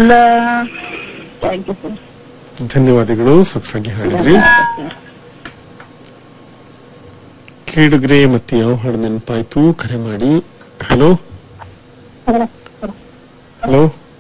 ಇಲ್ಲ thank you sir ಧನ್ಯವಾದಗಳು ಸೊಗಸಾಗಿ ಹಾಡಿದ್ರಿ ಕೇಳುಗ್ರೆ ಮತ್ತೆ ಯಾವ ಹಾಡು ನೆನಪಾಯ್ತು ಕರೆ ಮಾಡಿ ಹಲೋ ಹಲೋ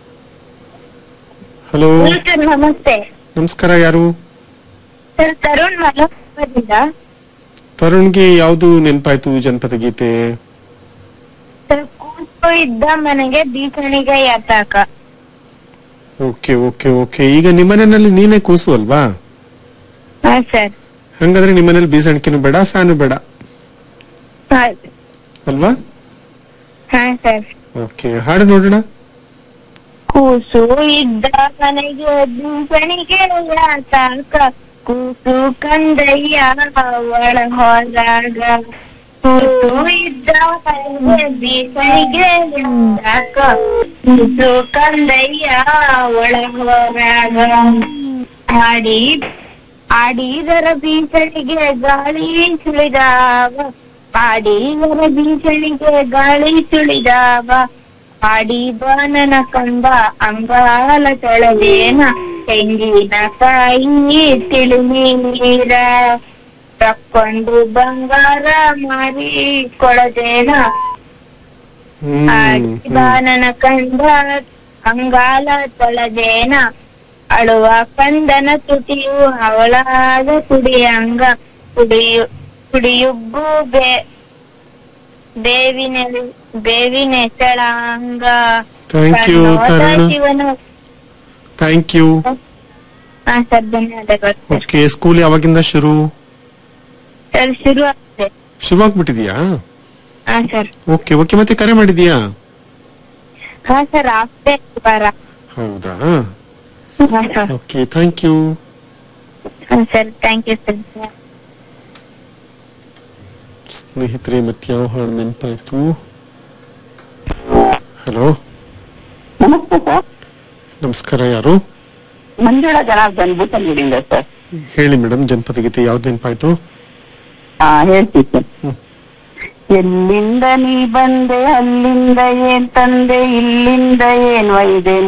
ಹಲೋ ಸರ್ ನಮಸ್ತೆ ನಮಸ್ಕಾರ ಯಾರು ಸರ್ ತರುಣ್ ಮಲೋದಿಂದ ತರುಣ್ಗೆ ಯಾವ್ದು ನೆನಪಾಯ್ತು ಜನಪದ ಗೀತೆ ಸರ್ ಕೂತು ಇದ್ದ ಮನೆಗೆ ಬೀಸಣಿಗೆ ಯಾತಾಕ ಓಕೆ ಓಕೆ ಓಕೆ ಈಗ ನಿಮ್ಮನೆಯಲ್ಲಿ ನೀನೇ ಕೂಸು ಅಲ್ವಾ ಹಾ ಸರ್ ಹಂಗಾದ್ರೆ ನಿಮ್ಮನೇಲಿ ಬೀಸಣಿಕೆನು ಬೇಡ ಫ್ಯಾನು ಬೇಡ ಹಾ ಅಲ್ವಾ ಹಾ ಸರ್ ಓಕೆ ಹಾಡು ನೋಡೋಣ ಕೂಸು ಇದ್ದ ಮನೆಗೆ ಬೀಸಣಿಗೆ ಯಾತಾಕ ಕೂಸು ಕಂದಯ್ಯ ಒಳ ಹೋದಾಗ ಕೂಸು ಇದ್ದ ಮನೆಗೆ ಬೀಸಣಿಗೆ ಯಾತಾಕ ಕೂಸು ಕಂದಯ್ಯ ಒಳ ಹೋದಾಗ ಆಡಿ ಆಡಿದರ ಬೀಸಣಿಗೆ ಗಾಳಿ ಸುಳಿದಾವ ಆಡಿದರ ಬೀಸಣಿಗೆ ಗಾಳಿ ಸುಳಿದಾವ ಆಡಿ ಬಾನನ ಕಂದ ಅಂಗಾಲ ತೊಳೆದೇನ ತೆಂಗಿನಕಾಯಿ ತಿಳಿನೀರ ತಕ್ಕೊಂಡು ಬಂಗಾರ ಮಾರಿ ಕೊಳದೇನ ಆಡಿ ಹ್ಮ್ ಬಾನನ ಕಂದ ಅಂಗಾಲ ತೊಳೆದೇನ ಅಳುವ ಕಂದನ ತುಟಿಯು ಅವಳಾದ ಕುಡಿಯಂಗ ಕುಡಿಯು ಕುಡಿಯುಗ್ಗು ಬೇ ಬೇವಿನ ಬೇವಿನೆಸಳಂಗ ಥ್ಯಾಂಕ್ ಯು ತರುಣ್ ಶಿವನು ಥ್ಯಾಂಕ್ ಯು ಹಾ ಸರ್ ಧನ್ಯವಾದಗಳು ಸರ್ ಓಕೆ ಸ್ಕೂಲ್ ಯಾವಾಗಿಂದ ಶುರು ಸರ್ ಶುರು ಆಗಿದೆ ಶುರು ಆಗ್ಬಿಟ್ಟಿದ್ಯಾ ಹಾ ಸರ್ ಓಕೆ ಓಕೆ ಮತ್ತೆ ಕರೆ ಮಾಡಿದ್ಯಾ ಹಾ ಸರ್ ಆಗ್ತೇ ವಾರ ಹೌದಾ ಹಾ ಸರ್ ಓಕೆ ಥ್ಯಾಂಕ್ ಯು ಹಾ ಸರ್ ಥ್ಯಾಂಕ್ ಯು ಸರ್ ಸ್ನೇಹಿತರೆ ಮತ್ತೆ ಯಾವ ಹಾಡು ನೆನಪಾಯ್ತು ಹಲೋ ನಮಸ್ತೆ ಸರ್ ನಮಸ್ಕಾರ ಯಾರು ಮಂಜುಳಾ ಜನಾರ್ದನ್ ಬೂತಲ್ಗುಡಿಯಿಂದ ಸರ್ ಹೇಳಿ ಮೇಡಮ್ ಜನಪದ ಗೀತೆ ಯಾವ್ದು ನೆನಪಾಯ್ತು ಹಾ ಹೇಳ್ತೀವಿ ಸರ್ ಹ್ಮ್. ಎಲ್ಲಿಂದ ನೀ ಬಂದೆ ಅಲ್ಲಿಂದ ಏನ್ ತಂದೆ ಇಲ್ಲಿಂದ ಏನ್ ಒಯ್ದೆ